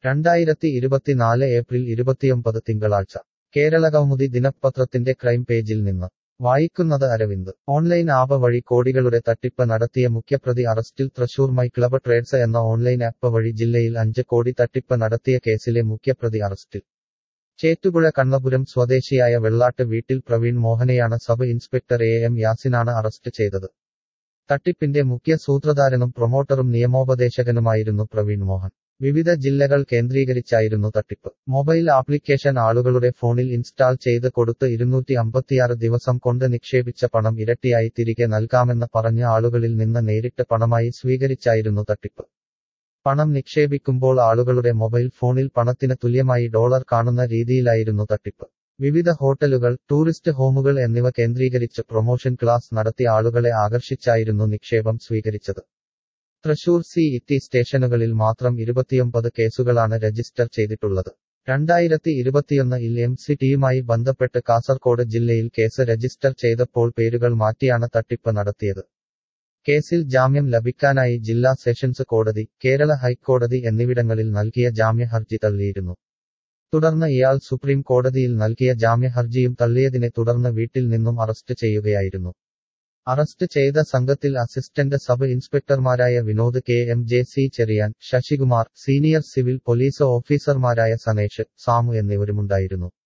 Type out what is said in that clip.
രണ്ടായിരത്തി ഇരുപത്തിനാല് ഏപ്രിൽ ഇരുപത്തിയൊമ്പത് തിങ്കളാഴ്ച കേരളകൗമുദി ദിനപത്രത്തിന്റെ ക്രൈം പേജിൽ നിന്ന് വായിക്കുന്നത് അരവിന്ദ് ഓൺലൈൻ ആപ്പ് വഴി കോടികളുടെ തട്ടിപ്പ് നടത്തിയ മുഖ്യപ്രതി അറസ്റ്റിൽ തൃശൂർ മൈ ക്ലബ് ട്രേഡ്സ് എന്ന ഓൺലൈൻ ആപ്പ് വഴി ജില്ലയിൽ അഞ്ച് കോടി തട്ടിപ്പ് നടത്തിയ കേസിലെ മുഖ്യപ്രതി അറസ്റ്റിൽ ചേറ്റുപുഴ കണ്ണപുരം സ്വദേശിയായ വെള്ളാട്ട് വീട്ടിൽ പ്രവീൺ മോഹനെയാണ് സബ് ഇൻസ്പെക്ടർ എ എം യാസിനാണ് അറസ്റ്റ് ചെയ്തത് തട്ടിപ്പിന്റെ മുഖ്യ സൂത്രധാരനും പ്രൊമോട്ടറും നിയമോപദേശകനുമായിരുന്നു പ്രവീൺ മോഹൻ വിവിധ ജില്ലകൾ കേന്ദ്രീകരിച്ചായിരുന്നു തട്ടിപ്പ് മൊബൈൽ ആപ്ലിക്കേഷൻ ആളുകളുടെ ഫോണിൽ ഇൻസ്റ്റാൾ ചെയ്ത് കൊടുത്ത് ഇരുന്നൂറ്റി അമ്പത്തിയാറ് ദിവസം കൊണ്ട് നിക്ഷേപിച്ച പണം ഇരട്ടിയായി തിരികെ നൽകാമെന്ന് പറഞ്ഞ ആളുകളിൽ നിന്ന് നേരിട്ട് പണമായി സ്വീകരിച്ചായിരുന്നു തട്ടിപ്പ് പണം നിക്ഷേപിക്കുമ്പോൾ ആളുകളുടെ മൊബൈൽ ഫോണിൽ പണത്തിന് തുല്യമായി ഡോളർ കാണുന്ന രീതിയിലായിരുന്നു തട്ടിപ്പ് വിവിധ ഹോട്ടലുകൾ ടൂറിസ്റ്റ് ഹോമുകൾ എന്നിവ കേന്ദ്രീകരിച്ച് പ്രൊമോഷൻ ക്ലാസ് നടത്തി ആളുകളെ ആകർഷിച്ചായിരുന്നു നിക്ഷേപം സ്വീകരിച്ചത് തൃശൂർ സി ഇറ്റി സ്റ്റേഷനുകളിൽ മാത്രം ഇരുപത്തിയൊമ്പത് കേസുകളാണ് രജിസ്റ്റർ ചെയ്തിട്ടുള്ളത് രണ്ടായിരത്തി ഇരുപത്തിയൊന്നിൽ എം സി ടിയുമായി ബന്ധപ്പെട്ട് കാസർകോട് ജില്ലയിൽ കേസ് രജിസ്റ്റർ ചെയ്തപ്പോൾ പേരുകൾ മാറ്റിയാണ് തട്ടിപ്പ് നടത്തിയത് കേസിൽ ജാമ്യം ലഭിക്കാനായി ജില്ലാ സെഷൻസ് കോടതി കേരള ഹൈക്കോടതി എന്നിവിടങ്ങളിൽ നൽകിയ ജാമ്യ ഹർജി തള്ളിയിരുന്നു തുടർന്ന് ഇയാൾ സുപ്രീം കോടതിയിൽ നൽകിയ ജാമ്യ ഹർജിയും തള്ളിയതിനെ തുടർന്ന് വീട്ടിൽ നിന്നും അറസ്റ്റ് ചെയ്യുകയായിരുന്നു അറസ്റ്റ് ചെയ്ത സംഘത്തിൽ അസിസ്റ്റന്റ് സബ് ഇൻസ്പെക്ടർമാരായ Vinod K M J C Cheriyan Sasikumar senior civil police ഓഫീസർമാരായ സനേഷ് സാമു എന്നിവരുമുണ്ടായിരുന്നു